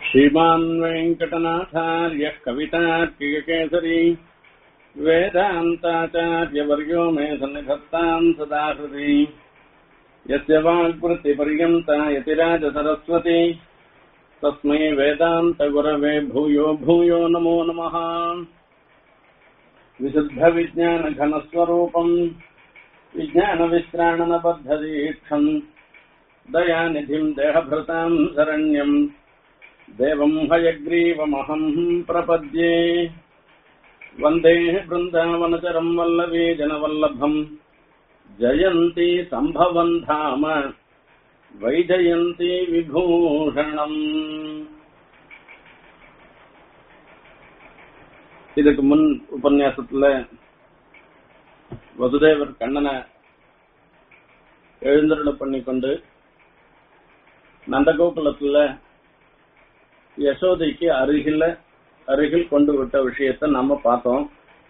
श्रीमान् वेङ्कटनाथार्यः कवितार्किककेसरी वेदान्ताचार्यवर्यो मे सन्निधत्ताम् सदा हृदि यस्य वाग्वृत्तिपर्यन्ता यतिराजसरस्वती तस्मै वेदान्तगुरवे भूयो भूयो नमो नमः विशुद्धविज्ञानघनस्वरूपम् विज्ञानविश्राणनबद्धदीक्षम् दयानिधिम् देहभृताम् शरण्यम् देवम् हयग्रीवमहम् प्रपद्ये वन्दे बृन्दावनचरम् वल्लवी जनवल्लभम् जयन्ती सम्भवन् धाम வைஜயந்தி விபூஷணம் இதுக்கு முன் உபன்யாசத்துல வசுதேவர் கண்ணனை எழுந்தருள பண்ணிக்கொண்டு நந்தகோகுலத்துல யசோதைக்கு அருகில அருகில் கொண்டு விட்ட விஷயத்த நம்ம பார்த்தோம்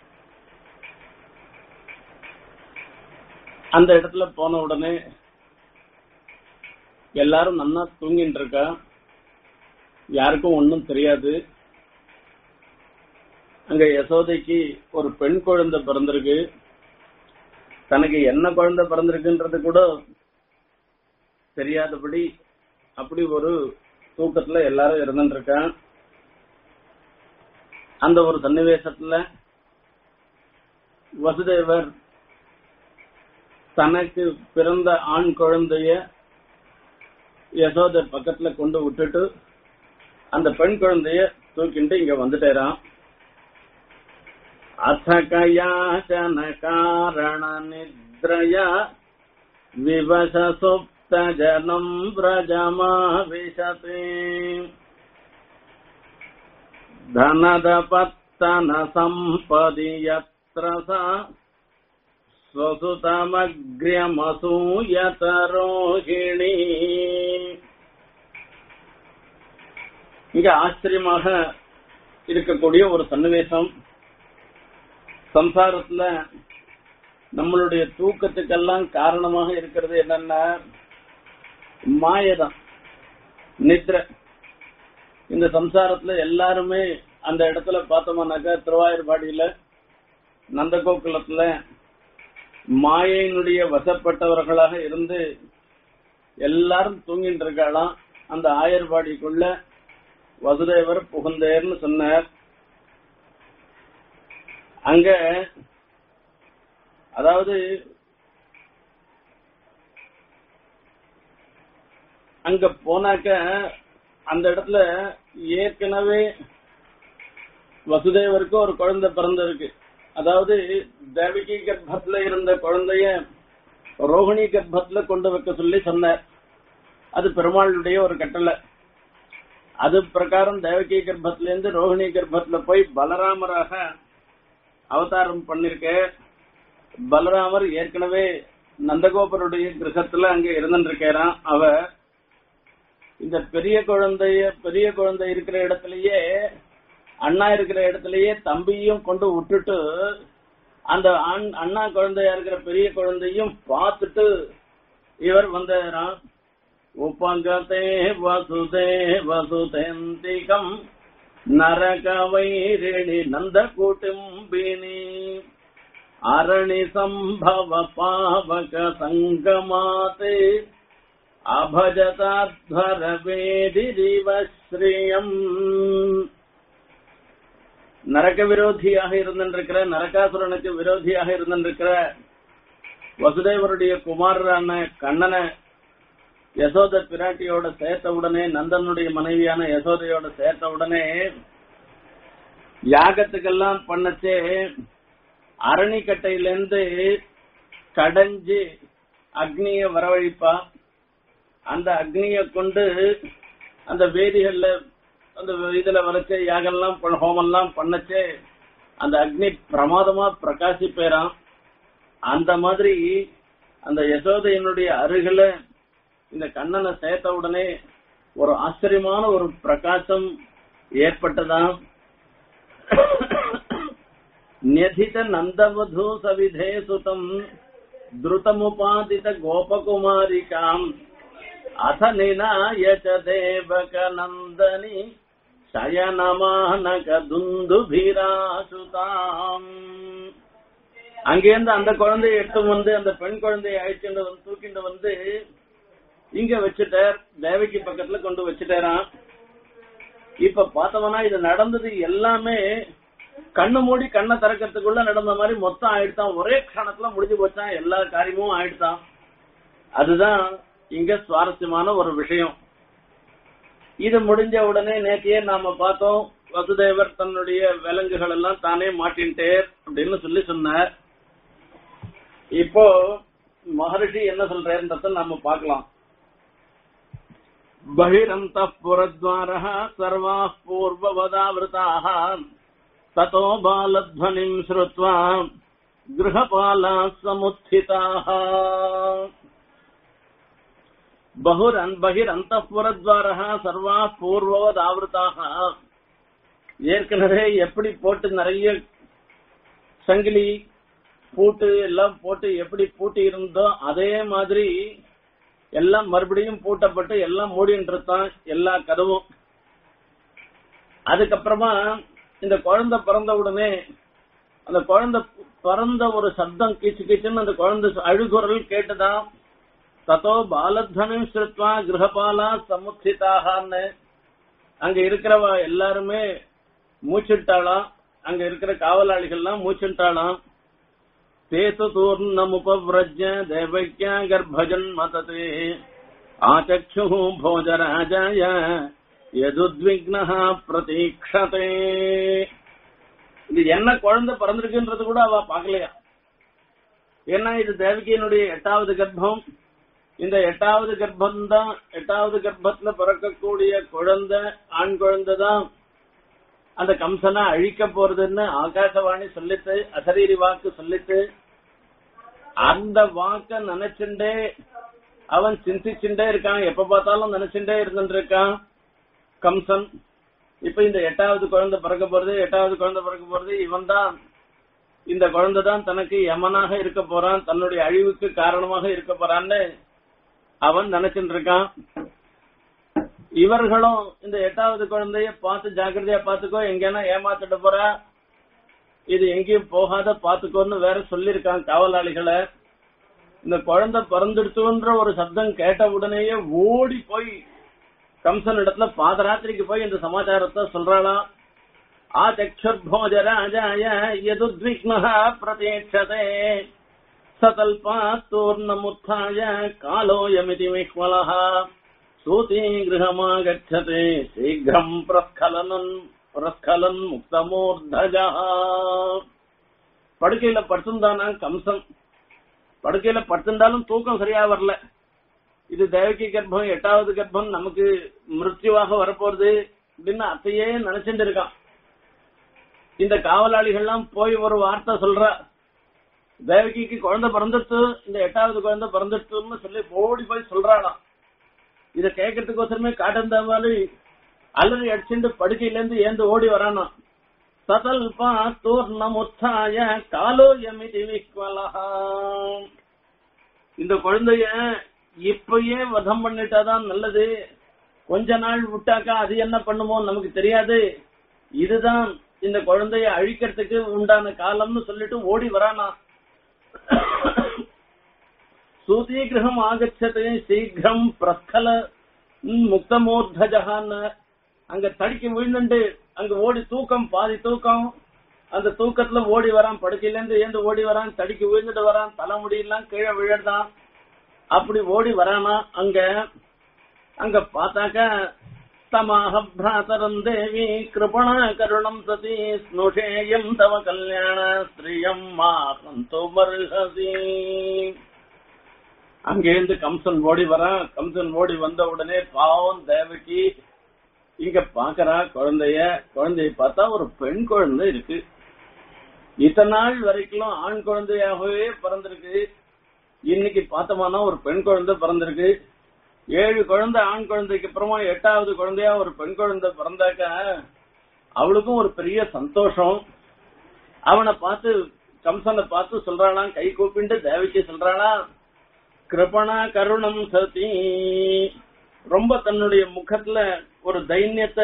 அந்த இடத்துல போன உடனே எல்லாரும் நன்னா தூங்கிட்டு இருக்கா யாருக்கும் ஒன்றும் தெரியாது அங்க யசோதைக்கு ஒரு பெண் குழந்தை பிறந்திருக்கு தனக்கு என்ன குழந்தை பிறந்திருக்குன்றது கூட தெரியாதபடி அப்படி ஒரு தூக்கத்துல எல்லாரும் இருந்துட்டு இருக்கா அந்த ஒரு சன்னிவேசத்துல வசுதேவர் தனக்கு பிறந்த ஆண் குழந்தைய யசோதர் பக்கத்துல கொண்டு விட்டுட்டு அந்த பெண் குழந்தைய தூக்கிட்டு இங்க வந்துட்டேரான் அசகயாச்சன காரண நித்ரயா விவச சுப்த ஜனம் பிரஜமா விசதே தனத பத்தன சம்பதி யத்ர சா ஸ்வசுதமக்ரியமசூயதரோகிணி இங்க ஆச்சரியமாக இருக்கக்கூடிய ஒரு சன்னிவேசம் சம்சாரத்துல நம்மளுடைய தூக்கத்துக்கெல்லாம் காரணமாக இருக்கிறது என்னன்னா மாயதான் நித்ர இந்த சம்சாரத்துல எல்லாருமே அந்த இடத்துல பார்த்தோம்னாக்கா திருவாயூர்பாடியில நந்தகோகுலத்துல மாயையினுடைய வசப்பட்டவர்களாக இருந்து எல்லாரும் தூங்கிட்டு இருக்காளாம் அந்த ஆயர்பாடிக்குள்ள வசுதேவர் புகுந்தேர்னு சொன்னார் அங்க அதாவது அங்க போனாக்க அந்த இடத்துல ஏற்கனவே வசுதேவருக்கு ஒரு குழந்தை பிறந்திருக்கு அதாவது தேவகி கர்ப்பத்துல இருந்த குழந்தைய ரோஹிணி கர்ப்பத்துல கொண்டு வைக்க சொல்லி சொன்னார் அது பெருமாளுடைய ஒரு கட்டளை அது பிரகாரம் தேவகி கர்ப்பத்துல இருந்து ரோஹிணி கர்ப்பத்துல போய் பலராமராக அவதாரம் பண்ணிருக்க பலராமர் ஏற்கனவே நந்தகோபருடைய கிரகத்துல அங்க இருந்துருக்கிறான் அவ இந்த பெரிய குழந்தைய பெரிய குழந்தை இருக்கிற இடத்துலயே அண்ணா இருக்கிற இடத்துலயே தம்பியும் கொண்டு விட்டுட்டு அந்த அண்ணா குழந்தையா இருக்கிற பெரிய குழந்தையும் பார்த்துட்டு இவர் வந்தாராம் உபகதே வசுதே வசுதேந்திகம் நரக வைரிணி நந்த குடும்பினி அரணி சம்பவ பாவக சங்கமாதே அபஜதாத்வர வேதிரிவ ஸ்ரீயம் நரக விரோதியாக இருந்திருக்கிற நரகாசுரனுக்கு விரோதியாக இருந்திருக்கிற வசுதேவருடைய குமாரரான கண்ணனை யசோத பிராட்டியோட சேர்த்த உடனே நந்தனுடைய மனைவியான யசோதையோட சேர்த்த உடனே யாகத்துக்கெல்லாம் பண்ணச்சே அரணிக்கட்டையிலேருந்து கடைஞ்சு அக்னிய வரவழிப்பா அந்த அக்னிய கொண்டு அந்த வேதிகள்ல அந்த இதுல வரைச்ச யாகெல்லாம் ஹோமெல்லாம் பண்ணச்சே அந்த அக்னி பிரமாதமா பிரகாசிப்பேறான் அந்த மாதிரி அந்த யசோதையினுடைய அருகில இந்த கண்ணனை சேர்த்த உடனே ஒரு ஆச்சரியமான ஒரு பிரகாசம் ஏற்பட்டதாம் न्यधित नन्दवधू सविधे सुतम् द्रुतमुपादित गोपकुमारिकाम् अथ निनाय च देवकनन्दनि சயனமானக துந்துபிராசுதாம் அங்கேருந்து அந்த குழந்தையை எடுத்து வந்து அந்த பெண் குழந்தையை அழைச்சிட்டு வந்து தூக்கிட்டு வந்து இங்க வச்சுட்டார் தேவகி பக்கத்துல கொண்டு வச்சுட்டாராம் இப்ப பார்த்தோம்னா இது நடந்தது எல்லாமே கண்ணு மூடி கண்ணை திறக்கிறதுக்குள்ள நடந்த மாதிரி மொத்தம் ஆயிடுதான் ஒரே க்ஷணத்துல முடிஞ்சு போச்சான் எல்லா காரியமும் ஆயிடுதான் அதுதான் இங்க சுவாரஸ்யமான ஒரு விஷயம் இது முடிஞ்ச உடனே நேற்றையே நாம பார்த்தோம் வசுதேவர் தன்னுடைய விலங்குகள் எல்லாம் தானே மாட்டின்ட்டேர் அப்படின்னு சொல்லி சொன்னார் இப்போ மகரிஷி என்ன சொல்றேன்றத நாம பார்க்கலாம் बहिरन्तः पुरद्वारः सर्वाः पूर्ववदावृताः ततो बालध्वनिम् श्रुत्वा गृहपालाः समुत्थिताः बहुरन् बहिरन्तःपुरद्वारः सर्वाः पूर्ववदावृताः ஏற்கனவே எப்படி போட்டு நிறைய சங்கிலி பூட்டு எல்லாம் போட்டு எப்படி பூட்டி இருந்தோ அதே மாதிரி எல்லாம் மறுபடியும் பூட்டப்பட்டு எல்லாம் மூடின்றிருத்தான் எல்லா கதவும் அதுக்கப்புறமா இந்த குழந்தை பிறந்த உடனே அந்த குழந்தை பிறந்த ஒரு சப்தம் கீச்சு கீச்சுன்னு அந்த குழந்தை அழுகுரல் கேட்டுதான் தத்தோ பாலத்வனும் ஸ்ருத்வா கிரகபாலா சமுத்திதாகான்னு அங்க இருக்கிறவ எல்லாருமே மூச்சுட்டாளாம் அங்க இருக்கிற காவலாளிகள்லாம் மூச்சுட்டாளாம் तेतु तूर्णमुपव्रज्य देवक्या गर्भजन्मतते आचक्षुः भोजराजाय यदुद्विग्नः प्रतीक्षते இது என்ன குழந்தை பிறந்திருக்குன்றது கூட அவ பாக்கலையா ஏன்னா இது தேவகியினுடைய எட்டாவது கர்ப்பம் இந்த எட்டாவது கர்ப்பம் தான் எட்டாவது கர்ப்பத்துல பிறக்கக்கூடிய குழந்தை ஆண் குழந்தை தான் அந்த கம்சனை அழிக்க போறதுன்னு ஆகாசவாணி சொல்லிட்டு அசரீரி வாக்கு சொல்லிட்டு அந்த வாக்க நினைச்சுட்டே அவன் சிந்திச்சுட்டே இருக்கான் எப்ப பார்த்தாலும் நினைச்சுட்டே இருந்துட்டு இருக்கான் கம்சன் இப்ப இந்த எட்டாவது குழந்தை பிறக்க போறது எட்டாவது குழந்தை பிறக்க போறது இவன் தான் இந்த குழந்தை தான் தனக்கு யமனாக இருக்க போறான் தன்னுடைய அழிவுக்கு காரணமாக இருக்க போறான்னு அவன் நினைச்சுட்டு இருக்கான் இவர்களும் இந்த எட்டாவது குழந்தைய பார்த்து ஜாக்கிரதையா பாத்துக்கோ எங்கன்னா ஏமாத்திட்டு போறா இது எங்கேயும் போகாத பாத்துக்கோன்னு வேற சொல்லிருக்கான் காவலாளிகளை இந்த குழந்தை பிறந்துடுச்சுன்ற ஒரு சப்தம் கேட்ட உடனேயே ஓடி போய் கம்சன் இடத்துல பாதராத்திரிக்கு போய் இந்த சமாச்சாரத்தை சொல்றாளாம் ஆச்சக்ஷுர்போஜராஜாய யதுத்விக்னः பிரதீட்சதே சதல்பாத்தூர்ணமுத்தாய காலோயமிதி விஹ்வலः सूतीगृहमागच्छते शीघ्रम् प्रस्खलनन् பிரஸ்கலன் முக்தமூர்தஜா படுக்கையில படுத்திருந்தானா கம்சன் படுக்கையில படுத்திருந்தாலும் தூக்கம் சரியா வரல இது தேவகி கர்ப்பம் எட்டாவது கர்ப்பம் நமக்கு மிருத்யுவாக வரப்போறது அப்படின்னு அத்தையே நினைச்சிட்டு இருக்கான் இந்த காவலாளிகள்லாம் போய் ஒரு வார்த்தை சொல்றா தேவகிக்கு குழந்தை பிறந்துட்டு இந்த எட்டாவது குழந்தை பிறந்துட்டுன்னு சொல்லி ஓடி போய் சொல்றாளாம் இத கேட்கறதுக்கோசரமே காட்டன் மாதிரி அலறி அடிச்சுட்டு படுக்கையில இருந்து ஏந்து ஓடி வரானா சதல்பா தூர்ணமுத்தாய காலோயமிதி விக்வலஹா இந்த குழந்தைய இப்பயே வதம் பண்ணிட்டாதான் நல்லது கொஞ்ச நாள் விட்டாக்கா அது என்ன பண்ணுமோ நமக்கு தெரியாது இதுதான் இந்த குழந்தைய அழிக்கிறதுக்கு உண்டான காலம்னு சொல்லிட்டு ஓடி வரானா சூதீகிரகம் ஆகச்சது சீக்கிரம் பிரஸ்கல முக்தமூர்தஜகான்னு அங்க தடிக்கு விழுந்துண்டு அங்க ஓடி தூக்கம் பாதி தூக்கம் அந்த தூக்கத்துல ஓடி வரான் படுக்கையில இருந்து ஏந்து ஓடி வரான் தடிக்கு விழுந்துட்டு வரான் தலைமுடியெல்லாம் கீழே விழறான் அப்படி ஓடி வரானா அங்க அங்க பார்த்தாக்க தமாக பிராதரம் தேவி கிருபண கருணம் சதி ஸ்னுஷேயம் தவ கல்யாண ஸ்ரீயம் மாசந்தோ மருகசி அங்கேருந்து கம்சன் ஓடி வரான் கம்சன் ஓடி வந்த உடனே பாவம் தேவகி இங்க பாக்குறா குழந்தைய குழந்தைய பார்த்தா ஒரு பெண் குழந்தை இருக்கு இத்தனை நாள் வரைக்கும் ஆண் குழந்தையாகவே பிறந்திருக்கு இன்னைக்கு பார்த்தோம்னா ஒரு பெண் குழந்தை பிறந்திருக்கு ஏழு குழந்தை ஆண் குழந்தைக்கு அப்புறமா எட்டாவது குழந்தையா ஒரு பெண் குழந்தை பிறந்தாக்க அவளுக்கும் ஒரு பெரிய சந்தோஷம் அவனை பார்த்து கம்சனை பார்த்து சொல்றாளாம் கை கூப்பிட்டு தேவகி சொல்றாளா கிருபணா கருணம் சதி ரொம்ப தன்னுடைய முகத்துல ஒரு தைரியத்தை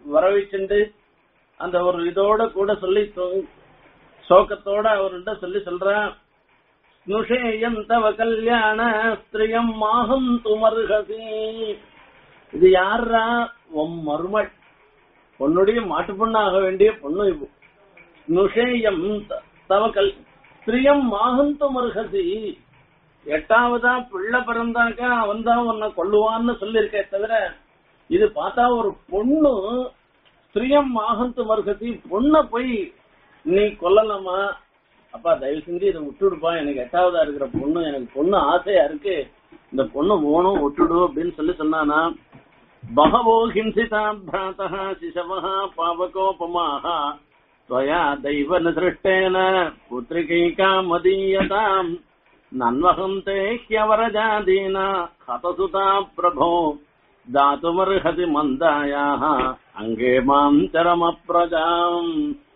வரவழைச்சுண்டு அந்த ஒரு இதோட கூட சொல்லி சோ- சோகத்தோட அவர்கிட்ட சொல்லி சொல்றான் ஸ்னுஷேயம் தவ கல்யாண ஸ்திரியம் மாகம் துமருகசி இது யாரா உன் மருமள் உன்னுடைய மாட்டு பொண்ணாக வேண்டிய பொண்ணு இது ஸ்னுஷேயம் த- தவ கல் ஸ்திரியம் மாகம் துமருகசி எட்டாவதா பிள்ளை பிறந்தாக்கா அவன் தான் உன்னை கொல்லுவான்னு சொல்லியிருக்கே தவிர இது பார்த்தா ஒரு பொண்ணு ஸ்திரியம் மாகந்து மருகத்தி பொண்ணை போய் நீ கொல்லலாமா அப்பா தயவு செஞ்சு இதை விட்டுடுப்பா எனக்கு எட்டாவதா இருக்கிற பொண்ணு எனக்கு பொண்ணு ஆசையா இருக்கு இந்த பொண்ணு போகணும் விட்டுடு அப்படின்னு சொல்லி சொன்னானா பகவோ ஹிம்சிதா பிராத்தா சிசவா பாவகோபமாக त्वया दैव न दृष्टेन पुत्रिकैका मदीयताम् नन्वहन्ते ह्यवरजादीना हतसुता प्रभो दातुमर्हति मन्दायाः अङ्गे माम् चरमप्रजाम्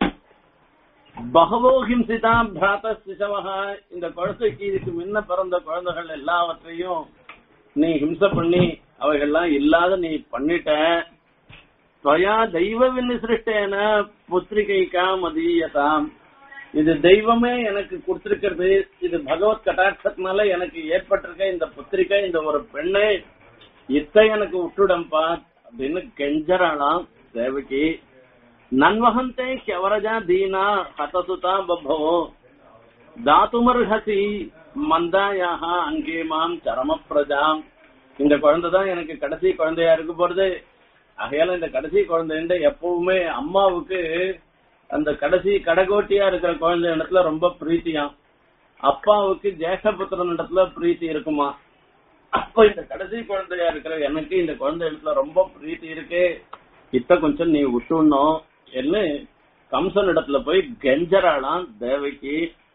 பகவோ ஹிம்சிதா பிராத சிசவஹா இந்த குழந்தைக்கு இதுக்கு முன்ன பிறந்த குழந்தைகள் எல்லாவற்றையும் நீ ஹிம்சை பண்ணி அவைகள்லாம் இல்லாத நீ பண்ணிட்ட ஸ்வயா தெய்வ விநிசிருஷ்டேன புத்திரிகைக்கா மதீயதாம் இது தெய்வமே எனக்கு கொடுத்திருக்கிறது இது பகவத் கட்டாட்சத்தினால எனக்கு ஏற்பட்டிருக்க இந்த புத்திரிகை இந்த ஒரு பெண்ணை இத்தை எனக்கு விட்டுடம்பா அப்படின்னு கெஞ்சராளாம் தேவகி நன்வகந்தே கெவரஜா தீனா ஹதசுதா பபவோ தாத்துமர்ஹசி மந்தாயாக அங்கே மாம் சரம பிரஜாம் இந்த குழந்தை தான் எனக்கு கடைசி குழந்தையா இருக்க போறது ஆகையால இந்த கடைசி குழந்தை எப்பவுமே அம்மாவுக்கு அந்த கடைசி கடகோட்டியா இருக்கிற குழந்தை இடத்துல ரொம்ப பிரீத்தியாம் அப்பாவுக்கு ஜேஷ்டபுத்திரன் இடத்துல பிரீத்தி இருக்குமா அப்ப இந்த கடைசி குழந்தையா இருக்கிற எனக்கு இந்த குழந்தை இடத்துல ரொம்ப பிரீத்தி இருக்கு இத்த கொஞ்சம் நீ விட்டுணும் என்ன கம்சன் இடத்துல போய் கெஞ்சராளாம் தேவைக்கு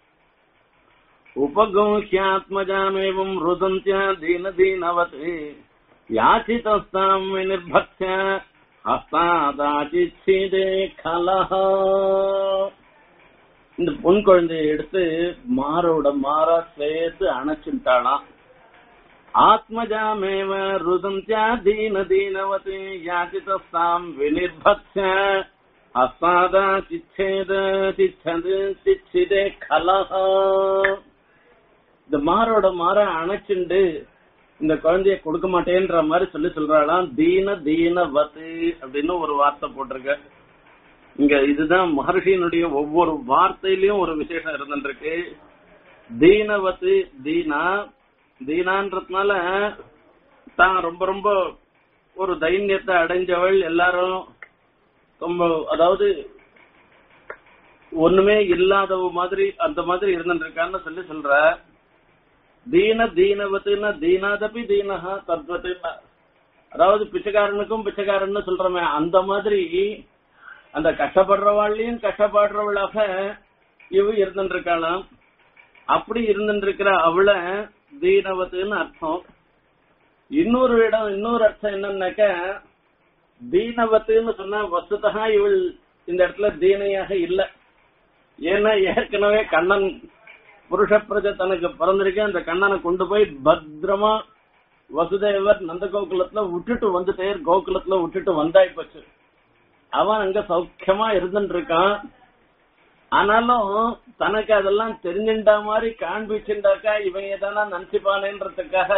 उपगोह्यात्मजामेवं रुदन्त्या दीनदीनवत् याचितस्ताम् विनिर्भक्ष्य हस्तादाचिच्छीदे खलः இந்த பொன் குழந்தையை எடுத்து மாரோட மாறா சேர்த்து அணைச்சுட்டாளாம் ஆத்மஜாமேவ ருதந்தியா தீன தீனவதி யாச்சிதாம் வினிர்பக்ஷ ஹஸ்தாதா சிச்சேத சிச்சது சிச்சிதே கலஹா இந்த மாரோட மாற அணைச்சுண்டு இந்த குழந்தைய கொடுக்க மாட்டேன்ற மாதிரி சொல்லி சொல்றாளாம் தீன தீன வத்து அப்படின்னு ஒரு வார்த்தை போட்டிருக்க இங்க இதுதான் மகர்ஷியினுடைய ஒவ்வொரு வார்த்தையிலயும் ஒரு விசேஷம் இருந்துருக்கு தீனவத்து தீனா தீனான்றதுனால தான் ரொம்ப ரொம்ப ஒரு தைரியத்தை அடைஞ்சவள் எல்லாரும் ரொம்ப அதாவது ஒண்ணுமே இல்லாதவ மாதிரி அந்த மாதிரி இருந்துருக்கான்னு சொல்லி சொல்ற தீன தீனவத்துனா தீனாதபி தீனஹா தத்வத்துனா அதாவது பிச்சைக்காரனுக்கும் பிச்சைக்காரன்னு சொல்றமே அந்த மாதிரி அந்த கஷ்டப்படுறவாள்லயும் கஷ்டப்படுறவளாக இவ இருந்துருக்காளாம் அப்படி இருந்துருக்கிற அவளை தீனவத்துன்னு அர்த்தம் இன்னொரு இடம் இன்னொரு அர்த்தம் என்னன்னாக்க தீனவத்துன்னு சொன்னா வசுதா இவள் இந்த இடத்துல தீனையாக இல்ல ஏன்னா ஏற்கனவே கண்ணன் புருஷ பிரஜை தனக்கு பிறந்திருக்க அந்த கண்ணனை கொண்டு போய் பத்திரமா வசுதேவர் நந்த கோகுலத்துல விட்டுட்டு வந்துட்டே கோகுலத்துல விட்டுட்டு வந்தாய் போச்சு அவன் அங்க சௌக்கியமா இருந்துட்டு இருக்கான் ஆனாலும் தனக்கு அதெல்லாம் தெரிஞ்சுட்டா மாதிரி காண்பிச்சுட்டாக்கா இவன் எதனா நினைச்சுப்பானேன்றதுக்காக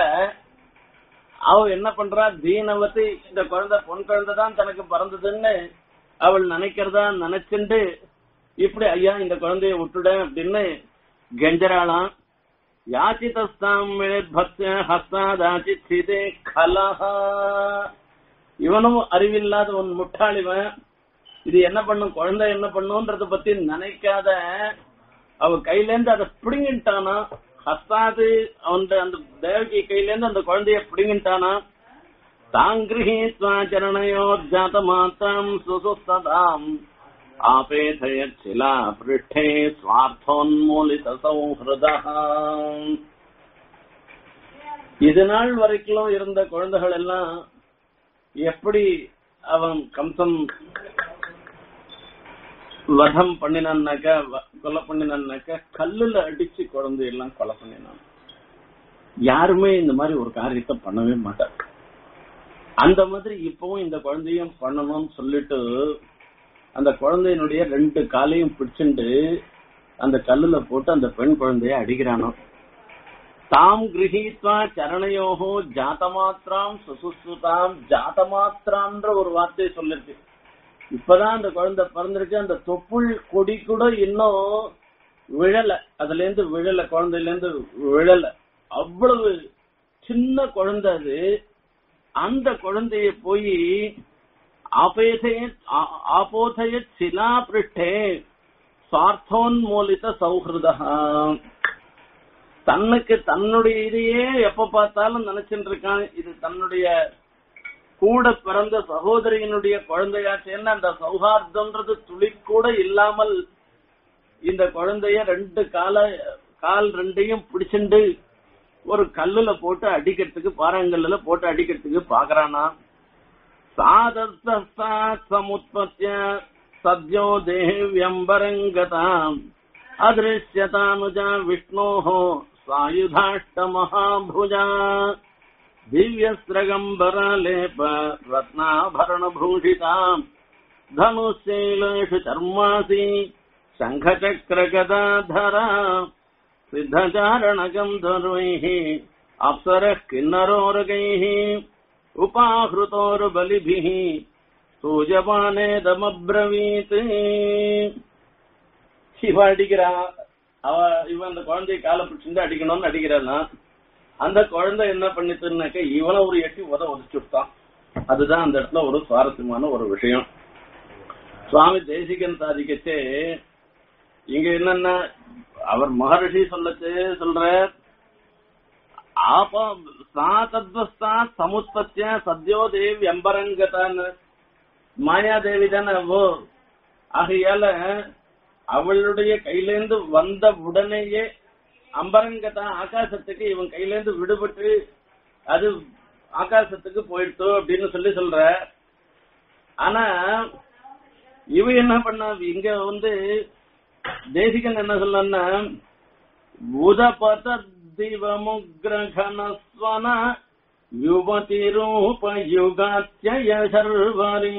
அவ என்ன பண்றா தீனவதி இந்த குழந்தை பொன் குழந்தை தான் தனக்கு பிறந்ததுன்னு அவள் நினைக்கிறதா நினைச்சுண்டு இப்படி ஐயா இந்த குழந்தைய விட்டுட அப்படின்னு கெஞ்சராளாம் யாச்சிதாம் பக்த ஹஸ்தாதாச்சிதே கலஹா இவனும் அறிவில்லாத உன் முட்டாளிவன் இது என்ன பண்ணும் குழந்தை என்ன பண்ணுன்றத பத்தி நினைக்காத அவ கையில இருந்து அதை பிடுங்கிட்டானா ஹஸ்தாது அவன் அந்த தேவகி கையில இருந்து அந்த குழந்தைய பிடுங்கிட்டானா தாங்கிருஹீத்வா சரணையோ ஜாத மாத்தாம் சுசுஸ்ததாம் ஆபேதயச்சிலா பிருஷ்டே சுவார்த்தோன்மூலித சௌஹிருதா இது நாள் வரைக்கும் இருந்த குழந்தைகள் எல்லாம் எப்படி அவன் கம்சன் வதம் பண்ணினான்னாக்க வ- கொலை பண்ணினான்னாக்க கல்லுல அடிச்சு குழந்தை எல்லாம் கொலை பண்ணினான் யாருமே இந்த மாதிரி ஒரு காரியத்தை பண்ணவே மாட்டார் அந்த மாதிரி இப்பவும் இந்த குழந்தையும் பண்ணணும்னு சொல்லிட்டு அந்த குழந்தையினுடைய ரெண்டு காலையும் பிடிச்சுண்டு அந்த கல்லுல போட்டு அந்த பெண் குழந்தைய அடிக்கிறானோ தாம் கிரகித்வா சரணையோகோ ஜாத்தமாத்திராம் சுசுசுதாம் ஜாத்தமாத்திரான்ற ஒரு வார்த்தையை சொல்லிருக்கு இப்பதான் அந்த குழந்தை பிறந்திருக்கு அந்த தொப்புள் கொடி கூட இன்னும் விழல அதுல இருந்து விழல குழந்தையில இருந்து விழல அவ்வளவு சின்ன குழந்தை அது அந்த குழந்தைய போய் ஆபேதைய ஆபோதய சிலா பிருஷ்டே சார்த்தோன்மூலித சௌஹிருதா தன்னுக்கு தன்னுடைய இதையே எப்ப பார்த்தாலும் நினைச்சுட்டு இருக்கான் இது தன்னுடைய கூட பிறந்த சகோதரியினுடைய குழந்தையாச்சேன்னு அந்த சௌஹார்தம்ன்றது துளி கூட இல்லாமல் இந்த குழந்தைய ரெண்டு கால கால் ரெண்டையும் பிடிச்சிண்டு ஒரு கல்லுல போட்டு அடிக்கிறதுக்கு பாறாங்கல்லுல போட்டு அடிக்கிறதுக்கு பாக்குறானா சாதஸ்தா சமுத்பத்திய சத்யோ தேவியம்பரங்கதாம் अदृश्यतानुजा विष्णोः सायुधाष्टमहाभुजा दिव्यस्रगम्बरलेप रत्नाभरणभूषिताम् धनुशैलेषु चर्मासि शङ्खचक्रगदाधरा सिद्धचारणगन्धर्वैः अप्सरः किन्नरोरगैः उपाहृतोर्बलिभिः सूजपानेदमब्रवीत् இவ அடிக்கிறா அவ இவன் அந்த குழந்தைய காலை பிடிச்சிருந்து அடிக்கணும்னு அடிக்கிறானா அந்த குழந்தை என்ன பண்ணிட்டுனாக்க இவனை ஒரு எட்டி உத உதச்சுட்டான் அதுதான் அந்த இடத்துல ஒரு சுவாரஸ்யமான ஒரு விஷயம் சுவாமி தேசிகன் சாதிக்கச்சே இங்க என்னன்னா அவர் மகரிஷி சொல்லச்சு சொல்ற ஆபா சா தத்வஸ்தா சமுத்பத்திய சத்யோ தேவி அம்பரங்கதான்னு மாயாதேவி தானே அவோ ஆகையால அவளுடைய கையிலேந்து வந்த உடனேயே அம்பரங்கதா ஆகாசத்துக்கு இவன் கையிலேந்து விடுபட்டு அது ஆகாசத்துக்கு போயிடுத்து அப்படின்னு சொல்லி சொல்ற ஆனா இவ என்ன பண்ண இங்க வந்து தேசிகன் என்ன சொல்லன்னா உதபத திவமுக்ரகணஸ்வன யுவதி ரூப யுகாத்யய சர்வரி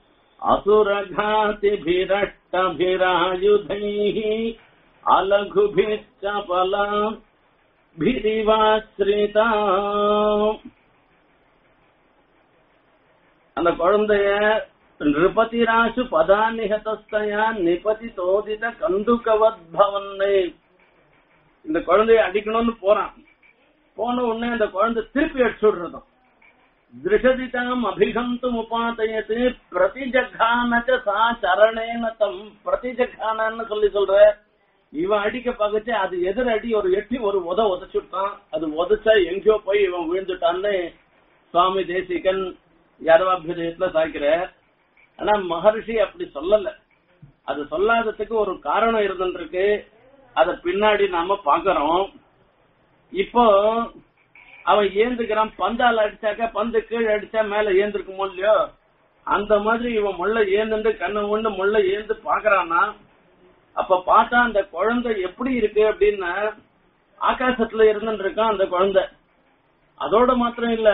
असुरघातिभिरष्टभिरायुधैः अलघुभिश्च பலாபிரிவாஸ்ரிதா அந்த குழந்தைய நிருபதிராசு பதாநிகதஸ்தயா நிபதி தோதித கந்துகவத் பவன்னு இந்த குழந்தைய அடிக்கணும்னு போறான் போன உடனே அந்த குழந்தை திருப்பி அடிச்சு விடுறதும் திருஷதிதாம் அபிகந்தும் உபாதயத்து பிரதிஜகானச்ச சா சரணேன தம் பிரதிஜகானன்னு சொல்லி சொல்ற இவன் அடிக்க பகச்சு அது எதிர் அடி ஒரு எட்டி ஒரு உத உதச்சுட்டான் அது உதச்சா எங்கேயோ போய் இவன் விழுந்துட்டான்னு சுவாமி தேசிகன் யாரவாபியத்துல சாய்க்கிற ஆனா மகர்ஷி அப்படி சொல்லல அது சொல்லாததுக்கு ஒரு காரணம் இருந்துருக்கு அத பின்னாடி நாம பாக்குறோம் இப்போ அவன் ஏந்துக்கிறான் பந்தால் அடிச்சாக்க பந்து கீழே அடிச்சா மேல ஏந்திருக்குமோ இல்லையோ அந்த மாதிரி இவன் முள்ள ஏந்துண்டு கண்ணு ஒண்ணு முள்ள ஏந்து பாக்குறான்னா அப்ப பார்த்தா அந்த குழந்தை எப்படி இருக்கு அப்படின்னா ஆகாசத்துல இருந்துட்டு இருக்கான் அந்த குழந்தை அதோட மாத்திரம் இல்ல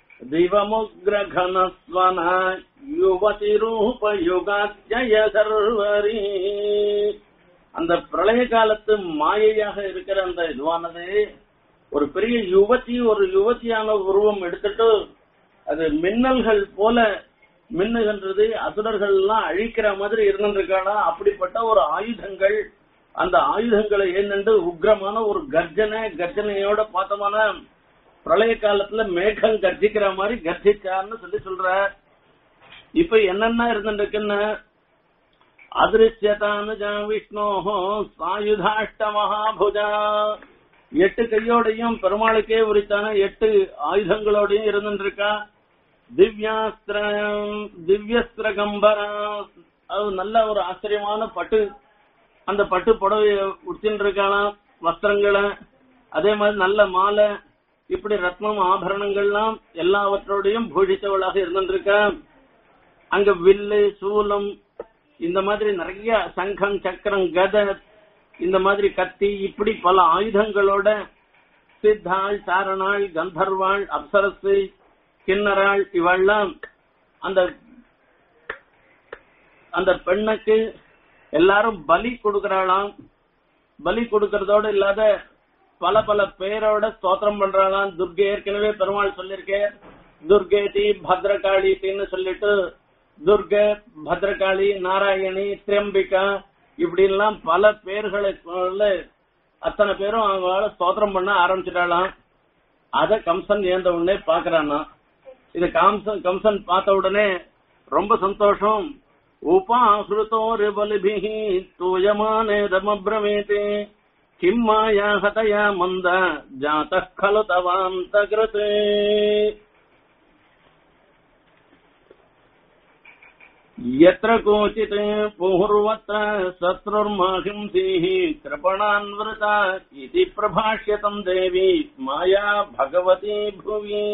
திவமுக்ரகணஸ்வன யுவதி ரூப யுகாத்ய சர்வரி அந்த பிரளய காலத்து மாயையாக இருக்கிற அந்த இதுவானது ஒரு பெரிய யுவதி ஒரு யுவதியான உருவம் எடுத்துட்டு அது மின்னல்கள் போல மின்னுகின்றது அசுரர்கள் எல்லாம் அழிக்கிற மாதிரி இருந்திருக்கானா அப்படிப்பட்ட ஒரு ஆயுதங்கள் அந்த ஆயுதங்களை ஏனென்று உக்ரமான ஒரு கர்ஜனை கர்ஜனையோட பார்த்தமான பிரளய காலத்துல மேகம் கர்ஜிக்கிற மாதிரி கர்ஜிச்சான்னு சொல்லி சொல்ற இப்ப என்னென்ன இருந்துருக்குன்னு அதிருஷ்யதானுஜா விஷ்ணோஹோ சாயுதாஷ்ட மகாபுஜா எட்டு கையோடையும் பெருமாளுக்கே உரித்தான எட்டு ஆயுதங்களோடையும் இருந்துருக்கா திவ்யாஸ்திர திவ்யஸ்திர கம்பரா அது நல்ல ஒரு ஆச்சரியமான பட்டு அந்த பட்டு புடவைய உடுத்தின்னு இருக்கலாம் வஸ்திரங்களை அதே மாதிரி நல்ல மாலை இப்படி ரத்னம் ஆபரணங்கள்லாம் எல்லாவற்றோடையும் பூஷித்தவளாக இருந்துருக்கா அங்க வில்லு சூலம் இந்த மாதிரி நிறைய சங்கம் சக்கரம் கதை இந்த மாதிரி கத்தி இப்படி பல ஆயுதங்களோட சித்தாள் சாரணாள் கந்தர்வாள் அப்சரசு கிண்ணறாள் இவெல்லாம் அந்த அந்த பெண்ணுக்கு எல்லாரும் பலி கொடுக்கறாளாம் பலி கொடுக்கறதோட இல்லாத பல பல பேரோட ஸ்தோத்திரம் பண்றாளாம் துர்கை ஏற்கனவே பெருமாள் சொல்லியிருக்கேன் துர்கேதி பத்ரகாளின்னு சொல்லிட்டு துர்கை பத்ரகாளி நாராயணி திரியம்பிகா இப்படி எல்லாம் பல பேர்களை கொண்டு அத்தனை பேரும் அவங்களால ஸ்தோத்திரம் பண்ண ஆரம்பிச்சிட்டாளாம் அத கம்சன் ஏந்த உடனே பாக்குறானா இது கம்சன் கம்சன் பார்த்த உடனே ரொம்ப சந்தோஷம் உபாசுருத்தோரு பலிபிஹி தூயமானே ரமப்ரமேதே கிம் மாயா ஹதயா மந்த ஜாத खलु தவாந்தகிருதே यत्र कोचित् पुहुर्वत्र शत्रुर्माहिंसीः कृपणान्वृता इति प्रभाष्यतम् देवी माया भगवती भुवि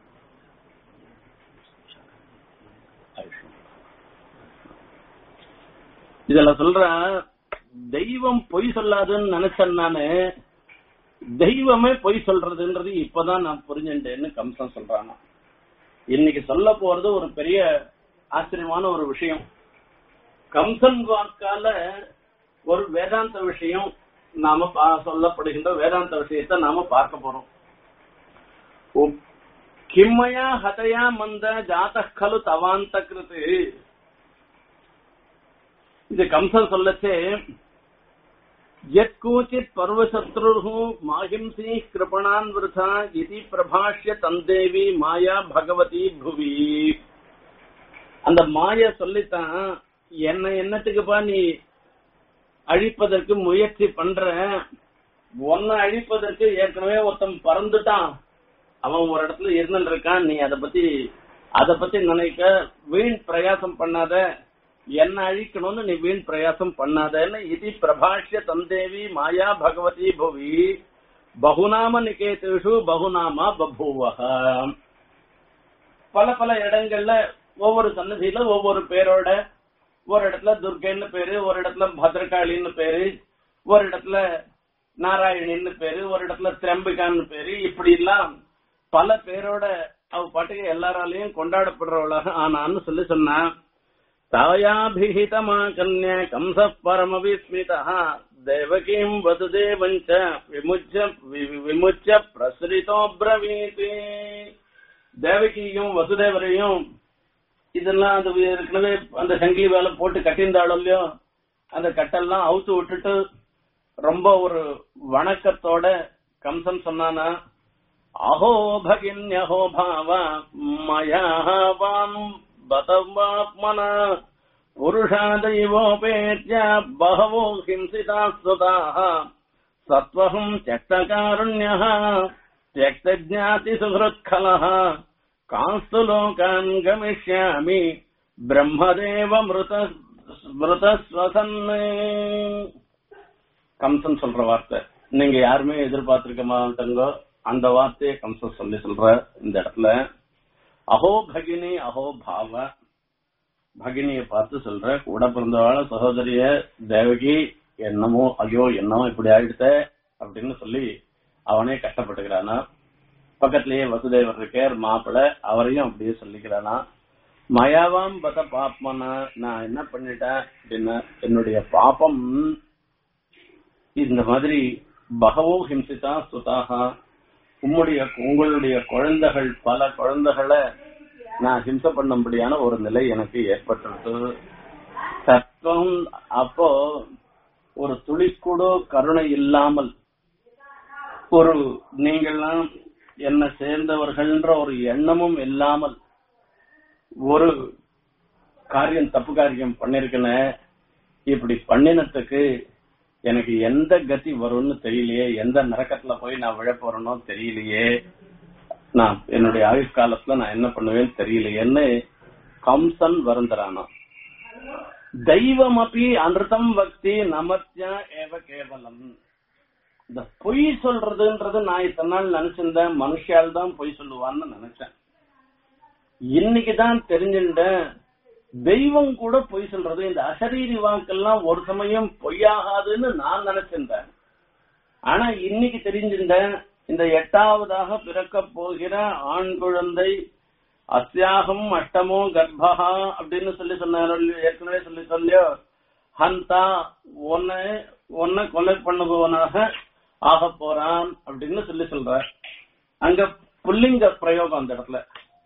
இதுல சொல்ற தெய்வம் பொய் சொல்லாதுன்னு நினைச்சேன் நானு தெய்வமே பொய் சொல்றதுன்றது இப்பதான் நான் புரிஞ்சுட்டேன்னு கம்சன் சொல்றானா இன்னைக்கு சொல்ல போறது ஒரு பெரிய ஆச்சரியமான ஒரு விஷயம் கம்சன் வாக்கால ஒரு வேதாந்த விஷயம் நாம பா- சொல்லப்படுகின்ற வேதாந்த விஷயத்தை நாம பார்க்க போறோம் உப்- கிம்மயா ஹதயா மந்த ஜாத கலு தவாந்த கிருத்து இது கம்சன் சொல்லச்சே யத்கூச்சித் பர்வசத்ரு மாஹிம்சி கிருபணான் விருதா இதி பிரபாஷ்ய தந்தேவி மாயா பகவதி புவி அந்த மாய சொல்லித்தான் என்ன என்னத்துக்குப்பா நீ அழிப்பதற்கு முயற்சி பண்ற உன்னை அழிப்பதற்கு ஏற்கனவே ஒருத்தன் பறந்துட்டான் அவன் ஒரு இடத்துல இருந்துட்டு இருக்கான் நீ அத பத்தி அத பத்தி நினைக்க வீண் பிரயாசம் பண்ணாத என்ன அழிக்கணும்னு நீ வீண் பிரயாசம் பண்ணாதன்னு இது பிரபாஷ்ய தந்தேவி மாயா பகவதி புவி பகுநாம நிகேதேஷு பகுநாமா பபூவக பல பல இடங்கள்ல ஒவ்வொரு சன்னதியில ஒவ்வொரு பேரோட ஒரு இடத்துல துர்கைன்னு பேரு ஒரு இடத்துல பத்ரகாளின்னு பேரு ஒரு இடத்துல நாராயணின்னு பேரு ஒரு இடத்துல திரம்பிகான்னு பேரு இப்படி எல்லாம் பல பேரோட அவ பாட்டுக்கு எல்லாராலையும் கொண்டாடப்படுறவளாக ஆனான்னு சொல்லி சொன்னா தாயாபிஹிதமா கன்யா கம்ச பரம விஸ்மிதா தேவகீம் வசுதேவஞ்ச விமுச்ச வி- விமுச்ச பிரசுரிதோ பிரவீதி தேவகியும் வசுதேவரையும் இதெல்லாம் அந்த ஏற்கனவே அந்த சங்கிலி வேலை போட்டு கட்டியிருந்தாலும் இல்லையோ அந்த கட்டெல்லாம் அவுத்து விட்டுட்டு ரொம்ப ஒரு வணக்கத்தோட கம்சன் சொன்னானா அஹோ பகின்யஹோ பாவ மயாவாம் பதவாத்மன புருஷாதைவோபேத்ய பகவோ ஹிம்சிதா சுதாः சத்வஹம் தியக்தகாருண்யः தியக்தஜாதி சுஹృத்கலः காஸ்து லோகான் கமிஷ்யாமி பிரம்மதேவ மிருத மிருதஸ்வசன்னு கம்சன் சொல்ற வார்த்தை நீங்க யாருமே எதிர்பார்த்திருக்க மாட்டீங்க அந்த வார்த்தையை கம்சன் சொல்லி சொல்ற இந்த இடத்துல அஹோ பகினி அஹோ பாவ பகினிய பார்த்து சொல்ற கூட பிறந்தவாழ சகோதரிய தேவகி என்னமோ ஐயோ என்னமோ இப்படி ஆயிடுத்த அப்படின்னு சொல்லி அவனே கஷ்டப்பட்டுக்கிறானா பக்கத்திலேயே வசுதேவர் இருக்கார் மாப்பிள அவரையும் அப்படியே சொல்லிக்கிறானா மயாவாம் பத பாப்மனா நான் என்ன பண்ணிட்டேன் அப்படின்னா என்னுடைய பாப்பம் இந்த மாதிரி பகவோ ஹிம்சிதா சுதாகா உம்முடைய உங்களுடைய குழந்தைகள் பல குழந்தைகளை நான் ஹிம்சை பண்ணும்படியான ஒரு நிலை எனக்கு ஏற்பட்டிருக்கு தத்துவம் அப்போ ஒரு துளிக்கூட கருணை இல்லாமல் ஒரு நீங்கள்லாம் என்ன சேர்ந்தவர்கள்ன்ற ஒரு எண்ணமும் இல்லாமல் ஒரு காரியம் தப்பு காரியம் பண்ணிருக்கனே இப்படி பண்ணினத்துக்கு எனக்கு எந்த கதி வரும்னு தெரியலையே எந்த நரக்கத்துல போய் நான் விழ போறேனோ தெரியலையே நான் என்னுடைய ஆயுஷ்காலத்துல நான் என்ன பண்ணுவேன்னு தெரியலையேன்னு கம்சன் வருந்துறானா தெய்வம் அப்படி அனிருத்தம் பக்தி நமத்தியா ஏவ கேவலம் இந்த பொய் சொல்றதுன்றது நான் இத்தனை நாள் நினைச்சிருந்தேன் மனுஷால் தான் பொய் சொல்லுவான்னு நினைச்சேன் இன்னைக்கு தான் தெரிஞ்சுட்டேன் தெய்வம் கூட பொய் சொல்றது இந்த அசரீரி வாக்கெல்லாம் ஒரு சமயம் பொய்யாகாதுன்னு நான் நினைச்சிருந்தேன் ஆனா இன்னைக்கு தெரிஞ்சிருந்தேன் இந்த எட்டாவதாக பிறக்க போகிற ஆண் குழந்தை அஸ்யாகம் அஷ்டமோ கர்ப்பா அப்படின்னு சொல்லி சொன்னாரோ இல்லையோ, ஏற்கனவே சொல்லி சொல்லியோ ஹந்தா ஒன்ன ஒன்ன கொலை பண்ணுபவனாக ஆக போறான் அப்படின்னு சொல்லி சொல்ற அங்க புல்லிங்க பிரயோகம் அந்த இடத்துல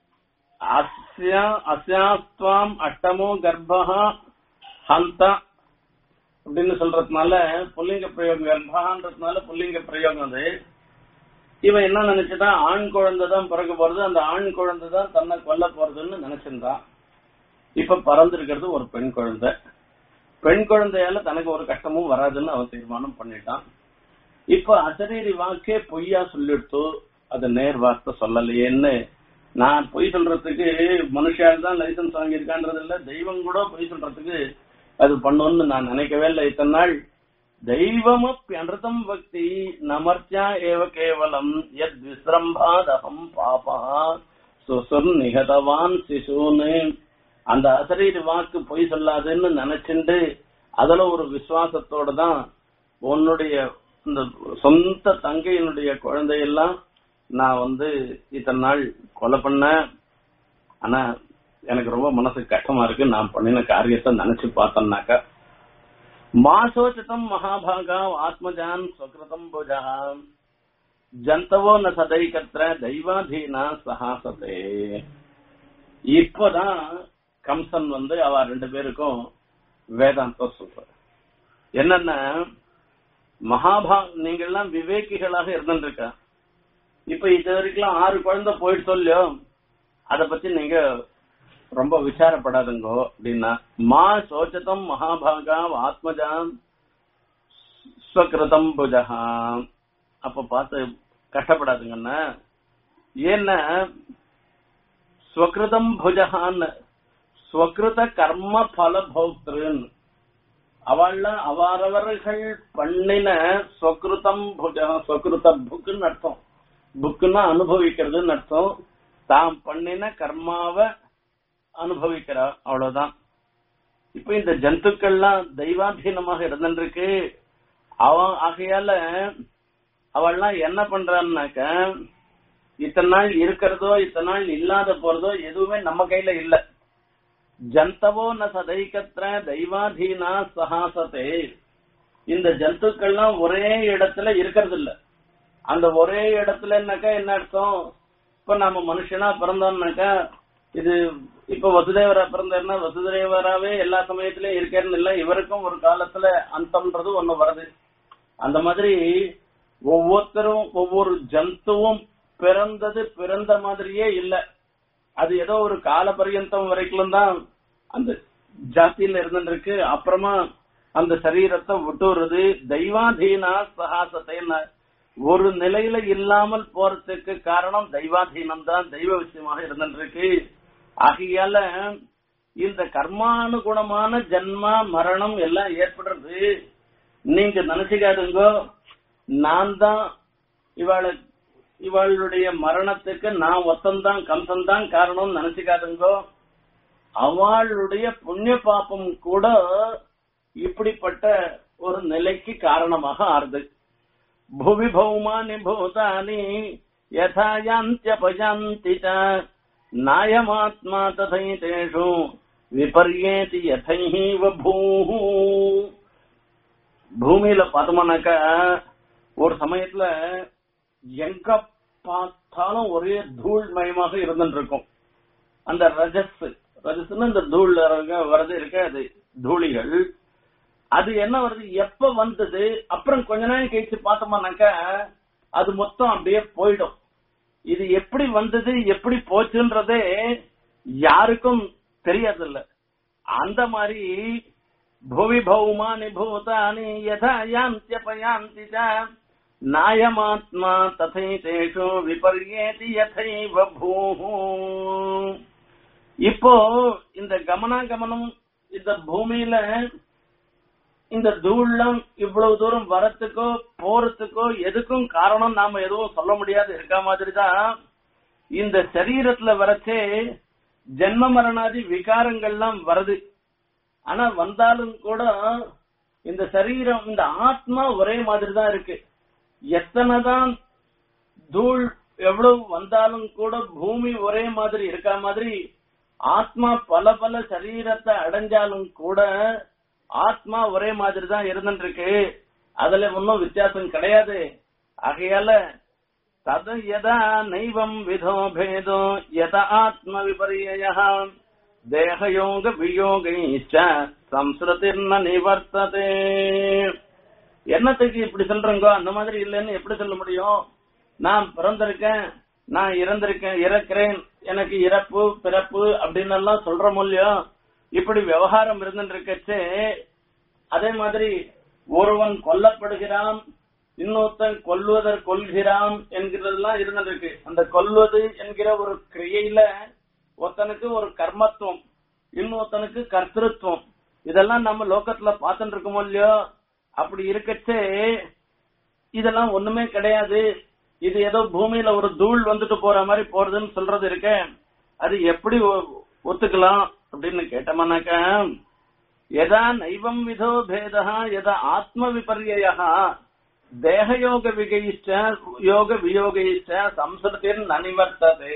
அஸ்யா அஸ்யாஸ்துவாம் அஷ்டமோ கர்ப்பா ஹந்தா அப்படின்னு சொல்றதுனால புல்லிங்க பிரயோகம் கர்ப்பகான்றதுனால புல்லிங்க பிரயோகம் அது இவன் என்ன நினைச்சுட்டான் ஆண் குழந்தை தான் பிறக்க போறது அந்த ஆண் குழந்தை தான் தன்னை கொல்ல போறதுன்னு நினைச்சிருந்தான் இப்ப பறந்திருக்கிறது ஒரு பெண் குழந்தை பெண் குழந்தையால தனக்கு ஒரு கஷ்டமும் வராதுன்னு அவன் தீர்மானம் பண்ணிட்டான் இப்ப அசரீரி வாக்கே பொய்யா சொல்லிடுத்து அது நேர் வார்த்தை சொல்லலையேன்னு நான் பொய் சொல்றதுக்கு மனுஷால் தான் லைசன்ஸ் வாங்கியிருக்கான்றது இல்ல தெய்வம் கூட பொய் சொல்றதுக்கு அது பண்ணுன்னு நான் நினைக்கவே இல்லை இத்தனை நாள் தெய்வமப்பி அனிருதம் பக்தி நமர்த்தியா ஏவ கேவலம் எத் விசிரம்பாதகம் பாபா சுசுர் நிகதவான் சிசுன்னு அந்த அசரீரி வாக்கு பொய் சொல்லாதுன்னு நினைச்சுண்டு அதுல ஒரு விசுவாசத்தோட தான் உன்னுடைய இந்த சொந்த தங்கையினுடைய குழந்தையெல்லாம் நான் வந்து இத்தனை நாள் கொலை பண்ணேன் ஆனா எனக்கு ரொம்ப மனசுக்கு கஷ்டமா இருக்கு நான் பண்ணின காரியத்தை நினைச்சு பார்த்தேன்னாக்கா மாசோச்சிதம் மகாபாகா ஆத்மஜான் ஸ்வகிருதம் புஜா ஜந்தவோ ந சதைக்கத்திர தெய்வாதீனா சகாசதே இப்பதான் கம்சன் வந்து அவ ரெண்டு பேருக்கும் வேதாந்தம் சொல்ற என்னன்னா மகாபா நீங்க எல்லாம் விவேகிகளாக இருந்துருக்க இப்ப இது வரைக்கும் ஆறு குழந்தை போயிட்டு சொல்லியோ அத பத்தி நீங்க ரொம்ப விசாரப்படாதுங்கோ அப்படின்னா மா சோச்சதம் மகாபாகா ஆத்மஜாம் ஸ்வகிருதம் புஜகா அப்ப பார்த்து கஷ்டப்படாதுங்கண்ணா ஏன்னா ஸ்வகிருதம் புஜகான்னு ஸ்வகிருத கர்ம பல பௌத்திரன் அவள்ல அவரவர்கள் பண்ணின ஸ்வகிருதம் புஜகா ஸ்வகிருத புக்குன்னு அர்த்தம் புக்குன்னா அனுபவிக்கிறதுன்னு அர்த்தம் தாம் பண்ணின கர்மாவை அனுபவிக்கிறா அவ்வளவுதான் இப்ப இந்த ஜந்துக்கள்லாம் தெய்வாதீனமாக இருந்துருக்கு அவன் ஆகையால அவள்லாம் என்ன பண்றான்னாக்க இத்தனை நாள் இருக்கிறதோ இத்தனை நாள் இல்லாத போறதோ எதுவுமே நம்ம கையில இல்ல ஜந்தவோ ந சதைக்கத்திர தெய்வாதீனா சகாசத்தே இந்த ஜந்துக்கள்லாம் ஒரே இடத்துல இருக்கிறது இல்ல அந்த ஒரே இடத்துலனாக்கா என்ன அர்த்தம் இப்ப நாம மனுஷனா பிறந்தோம்னாக்கா இது இப்ப வசுதேவரா பிறந்தாருன்னா வசுதேவராவே எல்லா சமயத்திலயும் இருக்கேன்னு இல்ல இவருக்கும் ஒரு காலத்துல அந்தம்ன்றது ஒண்ணு வருது அந்த மாதிரி ஒவ்வொருத்தரும் ஒவ்வொரு ஜந்துவும் பிறந்தது பிறந்த மாதிரியே இல்ல அது ஏதோ ஒரு கால பரியந்தம் வரைக்கும் தான் அந்த ஜாத்தியில இருந்துருக்கு அப்புறமா அந்த சரீரத்தை விட்டுறது தெய்வாதீனா சகாசத்தை ஒரு நிலையில இல்லாமல் போறதுக்கு காரணம் தெய்வாதீனம் தான் தெய்வ விஷயமாக இருந்துருக்கு ஆகையால இந்த கர்மானுகுணமான ஜன்மா மரணம் எல்லாம் ஏற்படுறது நீங்க நினைச்சுக்காதுங்கோ நான் தான் இவாளை இவளுடைய மரணத்துக்கு நான் ஒத்தந்தான் கம்சன் தான் காரணம் நினைச்சுக்காதுங்கோ அவளுடைய புண்ணிய பாப்பம் கூட இப்படிப்பட்ட ஒரு நிலைக்கு காரணமாக ஆறுது புவி பௌமானி பூதானி யதா யாந்தியபயாந்தி ச நாயமாத்மா ததைதேஷு விபர்யேதி யதைவ பூஹு பூமியில பார்த்தோம்னாக்கா ஒரு சமயத்துல எங்க பார்த்தாலும் ஒரே தூள் மயமாக இருந்துட்டு இருக்கும் அந்த ரஜஸ் ரஜஸ்னா இந்த தூள் வரது இருக்க அது தூளிகள் அது என்ன வருது எப்ப வந்தது அப்புறம் கொஞ்ச நேரம் கழிச்சு பார்த்தோம்னாக்கா அது மொத்தம் அப்படியே போயிடும் இது எப்படி வந்தது எப்படி போச்சுன்றதே யாருக்கும் தெரியறதில்ல அந்த மாதிரி புவி பௌமானி பூதானி யதா யாந்தியபயாந்தி ச நாயமாத்மா ததைதேஷு விபர்யேதி யதைவ பூஹு இப்போ இந்த கமனாகமனம் இந்த பூமியில இந்த தூள்லாம் இவ்வளவு தூரம் வரத்துக்கோ போறதுக்கோ எதுக்கும் காரணம் நாம எதுவும் சொல்ல முடியாது இருக்க மாதிரி தான் இந்த சரீரத்துல வரச்சே ஜென்ம மரணாதி விகாரங்கள்லாம் வருது ஆனா வந்தாலும் கூட இந்த சரீரம் இந்த ஆத்மா ஒரே மாதிரி தான் இருக்கு எத்தனைதான் தூள் எவ்வளவு வந்தாலும் கூட பூமி ஒரே மாதிரி இருக்கா மாதிரி ஆத்மா பல பல சரீரத்தை அடைஞ்சாலும் கூட ஆத்மா ஒரே மாதிரி தான் இருந்துட்டு இருக்கு அதுல ஒன்னும் வித்தியாசம் கிடையாது ஆகையால தது யதா நைவம் விதோ பேதோ யத ஆத்ம விபரிய தேகயோக வியோகைச்ச சம்ஸ்ருதிர்ன நிவர்த்ததே என்னத்துக்கு இப்படி சொல்றங்கோ அந்த மாதிரி இல்லைன்னு எப்படி சொல்ல முடியும் நான் பிறந்திருக்கேன் நான் இறந்திருக்கேன் இறக்கிறேன் எனக்கு இறப்பு பிறப்பு அப்படின்னு எல்லாம் சொல்ற மூலியம் இப்படி விவகாரம் இருந்துட்டு இருக்கச்சே அதே மாதிரி ஒருவன் கொல்லப்படுகிறான் இன்னொருத்தன் கொல்வதற் கொள்கிறான் என்கிறதெல்லாம் இருந்துட்டு இருக்கு அந்த கொல்வது என்கிற ஒரு கிரியையில ஒருத்தனுக்கு ஒரு கர்மத்துவம் இன்னொருத்தனுக்கு கர்த்திருவம் இதெல்லாம் நம்ம லோகத்துல பார்த்துட்டு இருக்கோமோ இல்லையோ அப்படி இருக்கச்சே இதெல்லாம் ஒண்ணுமே கிடையாது இது ஏதோ பூமியில ஒரு தூள் வந்துட்டு போற மாதிரி போறதுன்னு சொல்றது இருக்க அது எப்படி ஒ- ஒத்துக்கலாம் அப்படின்னு கேட்டோம்னாக்க எதா நைவம் விதோ பேதா எதா ஆத்ம விபர்யா தேகயோக விகைஷ்ட யோக வியோகைஷ்ட சம்ஸ்கிருதின் நனிவர்த்ததே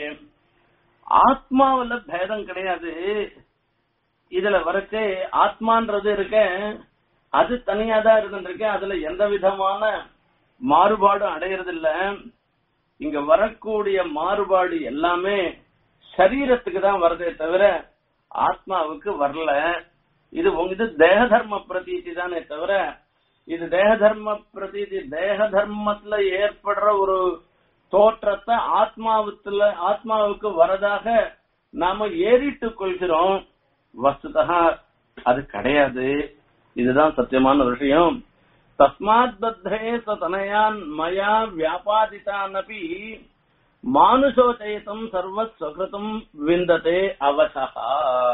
ஆத்மாவுல பேதம் கிடையாது இதுல வரைச்சே ஆத்மான்றது இருக்க அது தனியா தான் இருந்துருக்கு அதுல எந்த விதமான மாறுபாடும் அடையறதில்ல இங்க வரக்கூடிய மாறுபாடு எல்லாமே சரீரத்துக்கு தான் வருதே தவிர ஆத்மாவுக்கு வரல இது உங்க- இது தேக தர்ம பிரதீதி தானே தவிர இது தேக தர்ம பிரதீதி தேக தர்மத்துல ஏற்படுற ஒரு தோற்றத்தை ஆத்மாவுத்துல ஆத்மாவுக்கு வரதாக நாம ஏறிட்டுக் கொள்கிறோம் வஸ்துதா அது கிடையாது இதுதான் சத்தியமான விஷயம் தஸ்மாத் பத்தே சதனயான் மயா வியாபாதிதானபி மானுஷோச்சயத்தம் சர்வஸ்வகிருதம் விந்ததே அவசகா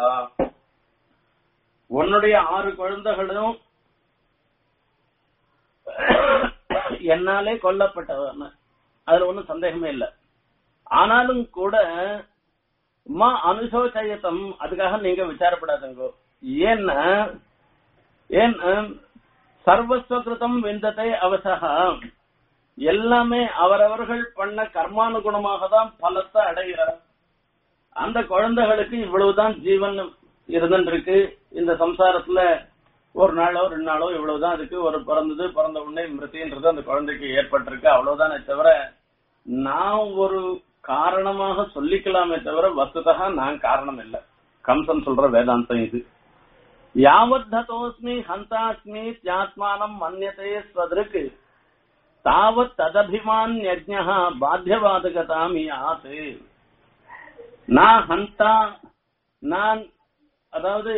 உன்னுடைய ஆறு குழந்தைகளும் என்னாலே கொல்லப்பட்டவன் அதுல ஒண்ணும் சந்தேகமே இல்ல ஆனாலும் கூட மா அனுசோச்சயத்தம் அதுக்காக நீங்க விசாரப்படாதுங்க ஏன்னா ஏன் சர்வஸ்வகிருதம் விந்தத்தை அவசகா எல்லாமே அவரவர்கள் பண்ண கர்மானுகுணமாக தான் பலத்தை அடைகிறார் அந்த குழந்தைகளுக்கு இவ்வளவுதான் ஜீவன் இருந்துருக்கு இந்த சம்சாரத்துல ஒரு நாளோ ரெண்டு நாளோ இவ்வளவுதான் இருக்கு ஒரு பிறந்தது பிறந்த உடனே மிருத்தின்றது அந்த குழந்தைக்கு ஏற்பட்டிருக்கு அவ்வளவுதானே தவிர நான் ஒரு காரணமாக சொல்லிக்கலாமே தவிர வஸ்துதா நான் காரணம் இல்லை கம்சன் சொல்ற வேதாந்தம் இது யாவத் ததோஸ்மி ஹந்தாஸ்மி தியாத்மானம் மன்யதே ஸ்வதற்கு தாவத் ததபிமான் யஜ்ஞா பாத்தியவாதகதாம் யாத் நான் ஹந்தா நான் அதாவது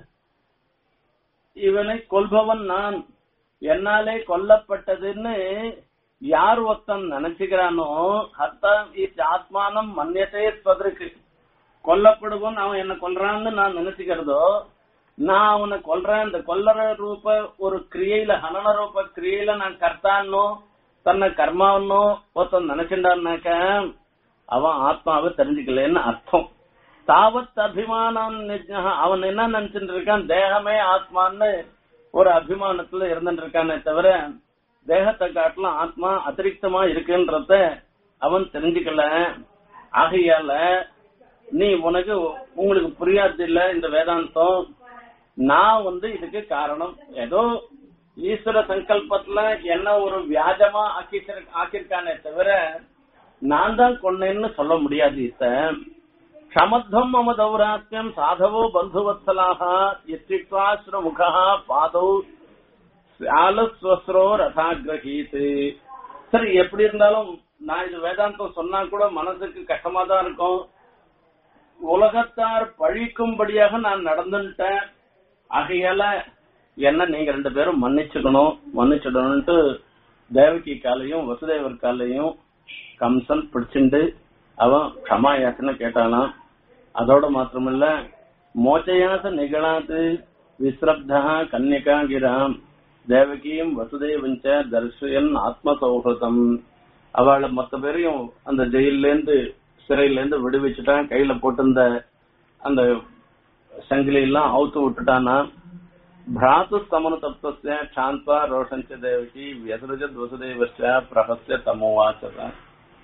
இவனை கொல்பவன் நான் என்னாலே கொல்லப்பட்டதுன்னு யார் ஒருத்தன் நினைச்சுக்கிறானோ ஹத்தா ஆத்மானம் மன்யத்தே ஸ்வதற்கு கொல்லப்படுவன் அவன் என்ன கொல்றான்னு நான் நினைச்சுக்கிறதோ நான் அவனை கொல்றேன் இந்த கொல்லற ரூப ஒரு கிரியையில ஹனன ரூப கிரியையில நான் கர்த்தான்னோ தன்னை கர்மாவனோ ஒருத்தன் நினைச்சுட்டான்னாக்க அவன் ஆத்மாவை தெரிஞ்சுக்கலன்னு அர்த்தம் தாவத் அபிமானம் நிஜ்ஞா. அவன் என்ன நினைச்சிட்டு இருக்கான் தேகமே ஆத்மான்னு ஒரு அபிமானத்துல இருந்துட்டு இருக்கானே தவிர தேகத்தை காட்டிலும் ஆத்மா அதிரிக்தமா இருக்குன்றத அவன் தெரிஞ்சுக்கல ஆகையால நீ உனக்கு உங்களுக்கு புரியாது இல்ல இந்த வேதாந்தம் நான் வந்து இதுக்கு காரணம் ஏதோ ஈஸ்வர சங்கல்பத்துல என்ன ஒரு வியாஜமா ஆக்கிச்சிரு ஆக்கியிருக்கானே தவிர நான் தான் கொன்னேன்னு சொல்ல முடியாது இத்த க்ஷமத்வம் மம தௌராஸ்யம் சாதவோ பந்துவத்சலாக இத்தித்வாஸ்ரமுகா பாதௌ ஆலஸ்வஸ்ரோ ரதாகிரகீத் சரி எப்படி இருந்தாலும் நான் இது வேதாந்தம் சொன்னா கூட மனசுக்கு கஷ்டமா தான் இருக்கும் உலகத்தார் பழிக்கும்படியாக நான் நடந்துட்டேன் ஆகையால என்ன நீங்க ரெண்டு பேரும் மன்னிச்சுக்கணும் மன்னிச்சிடணும்ட்டு தேவகி காலையும் வசுதேவர் காலையும் கம்சன் பிடிச்சிண்டு அவன் க்ஷமா யாசனை கேட்டானாம் அதோட மாத்திரமில்ல மோச்சயாச நிகழாத்து விஸ்ரப்தா கன்னிகாகிராம் தேவகியும் வசுதேவஞ்ச தர்ஷயன் ஆத்ம சௌஹதம் அவளை மொத்த பேரையும் அந்த ஜெயில இருந்து சிறையில இருந்து விடுவிச்சுட்டான் கையில போட்டிருந்த அந்த சங்கிலி எல்லாம் அவுத்து விட்டுட்டானா பிராத்து சமனு தப்தஸ்ய சாந்தா ரோஷஞ்ச தேவகி வியசருஜத் வசுதேவஸ்ய பிரகஸ்ய தமோவாச்சத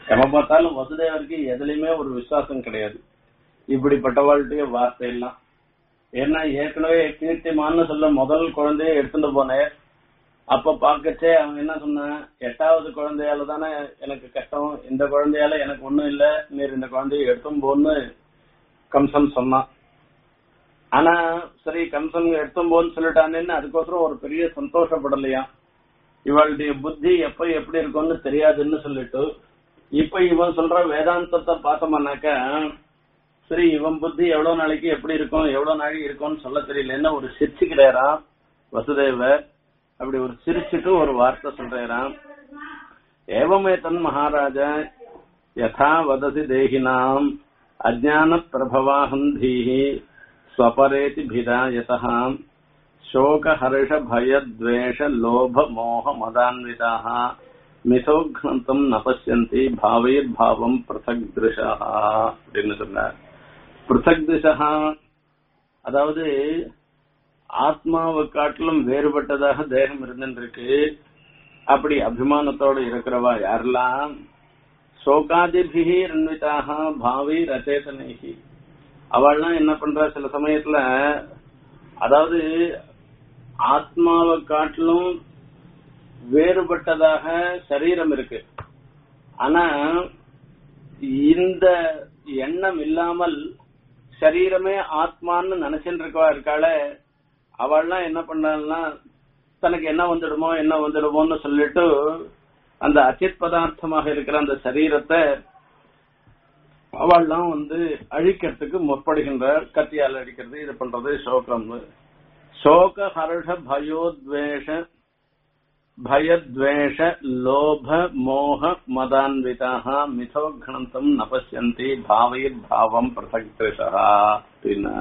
எப்ப பார்த்தாலும் வசுதேவருக்கு எதுலயுமே ஒரு விசுவாசம் கிடையாது இப்படிப்பட்டவாழ்கிட்டயே வார்த்தை எல்லாம் ஏன்னா ஏற்கனவே கீர்த்திமான்னு சொல்ல முதல் குழந்தைய எடுத்துட்டு போனேன் அப்ப பாக்கச்சே அவன் என்ன சொன்னான் எட்டாவது குழந்தையால தானே எனக்கு கஷ்டம் இந்த குழந்தையால எனக்கு ஒண்ணும் இல்ல நீர் இந்த குழந்தைய எடுத்தும் போன்னு கம்சன் சொன்னான் ஆனா சரி கம்சன் எடுத்தும் போன்னு சொல்லிட்டானேன்னு அதுக்கோசரம் ஒரு பெரிய சந்தோஷப்படலையா இவளுடைய புத்தி எப்ப எப்படி இருக்கும்னு தெரியாதுன்னு சொல்லிட்டு இப்ப இவன் சொல்ற வேதாந்தத்தை பார்த்தோம்னாக்க சரி இவன் புத்தி எவ்வளவு நாளைக்கு எப்படி இருக்கும் எவ்வளவு நாளைக்கு இருக்கும்னு சொல்ல தெரியலன்னு ஒரு சிரிச்சுக்கிறாராம் வசுதேவர் அப்படி ஒரு சிரிச்சுட்டு ஒரு வார்த்தை சொல்றாராம் ஏவமே தன் மகாராஜா யதா வதசி தேகினாம் அஜான பிரபவாஹந்தீஹி ஸ்வபரேதி பிதாயதா சோக ஹர்ஷ பய துவேஷ லோப மோக மதான்விதாக மிதோக்னந்தம் நபசியந்தி பாவைர் பாவம் பிரசக் திருஷா அப்படின்னு சொன்னார் பிரசக் திசா அதாவது ஆத்மாவை காட்டிலும் வேறுபட்டதாக தேகம் இருந்துருக்கு அப்படி அபிமானத்தோடு இருக்கிறவா யாரெல்லாம் சோகாதிபிகி ரன்விதாக பாவி ரச்சேதனைகி அவள்லாம் என்ன பண்றா சில சமயத்துல அதாவது ஆத்மாவை காட்டிலும் வேறுபட்டதாக சரீரம் இருக்கு ஆனா இந்த எண்ணம் இல்லாமல் சரீரமே ஆத்மான்னு நினைச்சுட்டு இருக்கவா இருக்காள அவள்லாம் என்ன பண்ணாள்னா தனக்கு என்ன வந்துடுமோ என்ன வந்துடுமோன்னு சொல்லிட்டு அந்த அச்சித் பதார்த்தமாக இருக்கிற அந்த சரீரத்தை அவள்லாம் வந்து அழிக்கிறதுக்கு முற்படுகின்றார் கத்தியால் அடிக்கிறது இது பண்றது சோகம் சோக ஹர்ஷ பயோத்வேஷ பயத்வேஷ லோப மோக மதான்விதாக மிதோகணந்தம் நபசியந்தி பாவைர் பாவம் பிரசக்திருஷா அப்படின்னா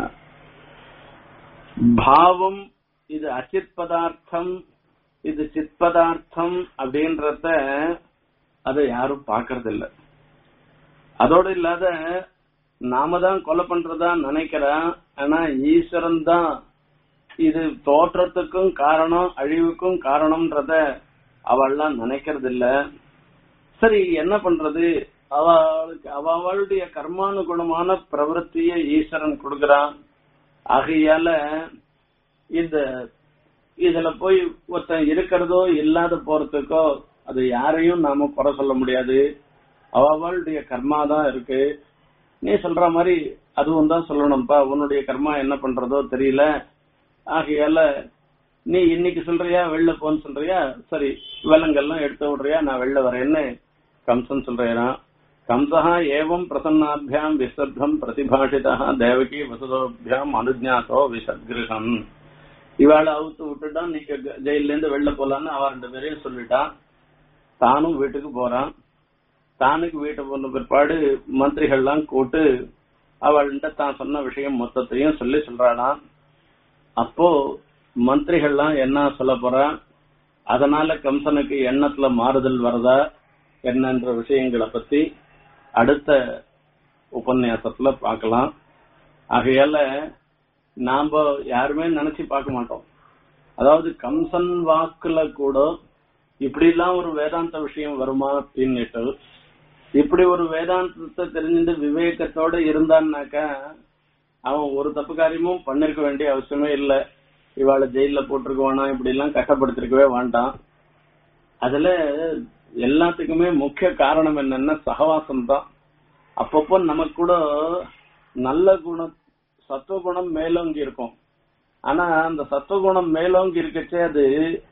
பாவம் இது அச்சித் பதார்த்தம் இது சித் பதார்த்தம் அப்படின்றத அதை யாரும் பாக்குறது இல்ல அதோடு இல்லாத நாம தான் கொலை பண்றதா நினைக்கிறோம் ஆனா ஈஸ்வரன் தான் இது தோற்றத்துக்கும் காரணம் அழிவுக்கும் காரணம்ன்றத அவள்லாம் நினைக்கிறது இல்ல சரி என்ன பண்றது அவளுக்கு அவளுடைய கர்மானுகுணமான பிரவருத்திய ஈஸ்வரன் கொடுக்கறான் ஆகையால இந்த இதுல போய் ஒருத்தன் இருக்கிறதோ இல்லாத போறதுக்கோ அது யாரையும் நாம குறை சொல்ல முடியாது அவளுடைய கர்மா தான் இருக்கு நீ சொல்ற மாதிரி அதுவும் தான் சொல்லணும்ப்பா உன்னுடைய கர்மா என்ன பண்றதோ தெரியல ஆகையால நீ இன்னைக்கு சொல்றியா வெளில போன்னு சொல்றியா சரி விலங்கெல்லாம் எடுத்து விடுறியா நான் வெளில வரேன்னு கம்சன் சொல்றேனா கம்சா ஏவம் பிரசன்னாபியாம் விசப்தம் பிரதிபாஷிதா தேவகி வசுதோபியாம் அனுஜாத்தோ விசத்கிருகம் இவாளை அவுத்து விட்டுட்டான் நீங்க ஜெயில இருந்து வெளில போலான்னு அவ ரெண்டு பேரையும் சொல்லிட்டான் தானும் வீட்டுக்கு போறான் தானுக்கு வீட்டை போன பிற்பாடு மந்திரிகள்லாம் கூட்டு அவள்கிட்ட தான் சொன்ன விஷயம் மொத்தத்தையும் சொல்லி சொல்றானா அப்போ மந்திரிகள்லாம் என்ன சொல்ல போறா அதனால கம்சனுக்கு எண்ணத்துல மாறுதல் வரதா என்னன்ற விஷயங்களை பத்தி அடுத்த உபன்யாசத்துல பார்க்கலாம் ஆகையால நாம யாருமே நினைச்சு பார்க்க மாட்டோம் அதாவது கம்சன் வாக்குல கூட இப்படி எல்லாம் ஒரு வேதாந்த விஷயம் வருமா அப்படின்னுட்டு இப்படி ஒரு வேதாந்தத்தை தெரிஞ்சுட்டு விவேகத்தோட இருந்தான்னாக்கா அவன் ஒரு தப்பு காரியமும் பண்ணிருக்க வேண்டிய அவசியமே இல்ல இவாளை ஜெயில போட்டிருக்க வேணாம் இப்படி எல்லாம் கஷ்டப்படுத்திருக்கவே வேண்டாம் அதுல எல்லாத்துக்குமே முக்கிய காரணம் என்னன்னா சகவாசம் தான் அப்பப்போ நமக்கு கூட நல்ல குணம் சத்துவகுணம் மேலோங்கி இருக்கும் ஆனா அந்த சத்துவகுணம் மேலோங்கி இருக்கச்சே அது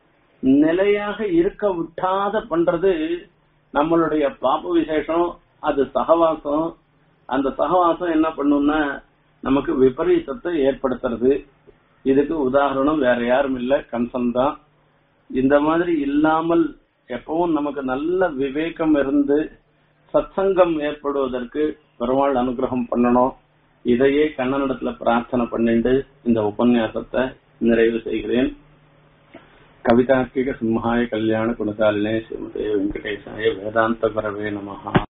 நிலையாக இருக்க விட்டாத பண்றது நம்மளுடைய பாப்ப விசேஷம் அது சகவாசம் அந்த சகவாசம் என்ன பண்ணும்னா நமக்கு விபரீதத்தை ஏற்படுத்துறது இதுக்கு உதாரணம் வேற யாரும் இல்ல கம்சன் தான் இந்த மாதிரி இல்லாமல் எப்பவும் நமக்கு நல்ல விவேகம் இருந்து சத்சங்கம் ஏற்படுவதற்கு பெருமாள் அனுகிரகம் பண்ணணும் இதையே கண்ணனிடத்துல பிரார்த்தனை பண்ணிட்டு இந்த உபன்யாசத்தை நிறைவு செய்கிறேன் கவிதார்க்கிக சிம்ஹாய கல்யாண குணசாலினே ஸ்ரீமதே வெங்கடேசாய வேதாந்த பரவே நமஹா